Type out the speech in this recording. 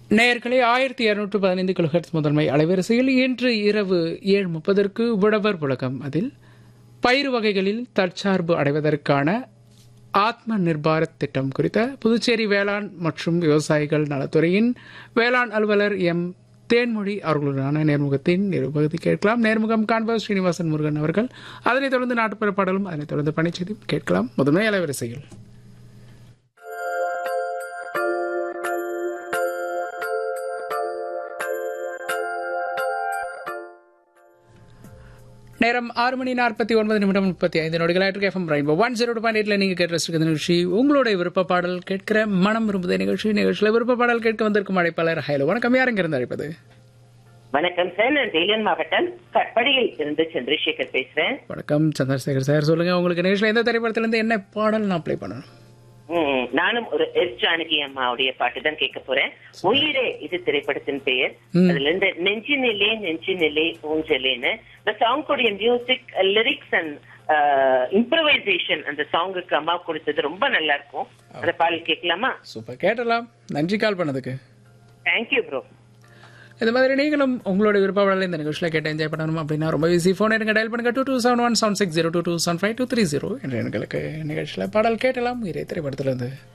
நேயர்களே ஆயிரத்தி இருநூற்று பதினைந்து கிலோஹெர்ட்ஸ் முதன்மை அலைவரிசையில் இன்று இரவு ஏழு முப்பதற்கு உழவர் உலகம் அதில் பயிர் வகைகளில் தற்சார்பு அடைவதற்கான ஆத்ம நிர்பாரத் திட்டம் குறித்த புதுச்சேரி வேளாண் மற்றும் விவசாயிகள் நலத்துறையின் வேளாண் அலுவலர் எம் தேன்மொழி அவர்களுடனான நேர்முகத்தின் நிருபகுதி கேட்கலாம் நேர்முகம் காண்பவர் ஸ்ரீனிவாசன் முருகன் அவர்கள் அதனைத் தொடர்ந்து நாட்டுப்புற பாடலும் அதனைத் தொடர்ந்து பணிச்செய்தி கேட்கலாம் முதன்மை அலைவரிசையில் நேரம் ஆறு மணி நாற்பத்தி ஒன்பது நிமிடம் முப்பத்தி ஐந்து நொடிகள் ஆயிட்டு FM rainbow one zero point எயிட்ல நீங்க கேட்டு ரசிக்கிற நிகழ்ச்சி உங்களுடைய விருப்ப பாடல் கேட்கிற மனம் விரும்புத நிகழ்ச்சி நிகழ்ச்சியில விருப்ப பாடல் கேட்க வந்திருக்கும் அழைப்பாளர் ஹலோ வணக்கம் யாருங்க இருந்து அழைப்பது வணக்கம் சார் நான் வேலூர் மாவட்டம் கட்படியில் இருந்து சந்திரசேகர் பேசுறேன் வணக்கம் சந்திரசேகர் சார் சொல்லுங்க உங்களுக்கு நிகழ்ச்சியில எந்த திரைப்படத்துல இருந்து என்ன பாடல் நான் ப்ளே பண்ணணும் ம், நானும் ஒரு எஸ் ஜானகி அம்மாவுடைய பாட்டு தான் கேட்க போறேன் உயிரே இது திரைப்படத்தின் பெயர் அதுல இருந்து நெஞ்சினிலே நெஞ்சினிலே ஊஞ்சலேன்னு இந்த சாங்குடைய மியூசிக் லிரிக்ஸ் அண்ட் இம்ப்ரவைசேஷன் அந்த சாங்குக்கு அம்மா கொடுத்தது ரொம்ப நல்லா இருக்கும் அந்த பாடல் கேட்கலாமா சூப்பர் கேட்டலாம் நன்றி கால் பண்ணதுக்கு தேங்க்யூ ப்ரோ இந்த மாதிரி நீங்களும் உங்களோட விருப்ப பாடலை இந்த நிகழ்ச்சியில் கேட்டு என்ஜாய் பண்ணணும் அப்படின்னா ரொம்ப ஈஸி ஃபோன் எடுங்க டயல் பண்ணுங்க two two seven one seven six zero two two seven five two three zero என்ற எண்களுக்கு நிகழ்ச்சியில் பாடல் கேட்டலாம் இறை திரைப்படத்திலிருந்து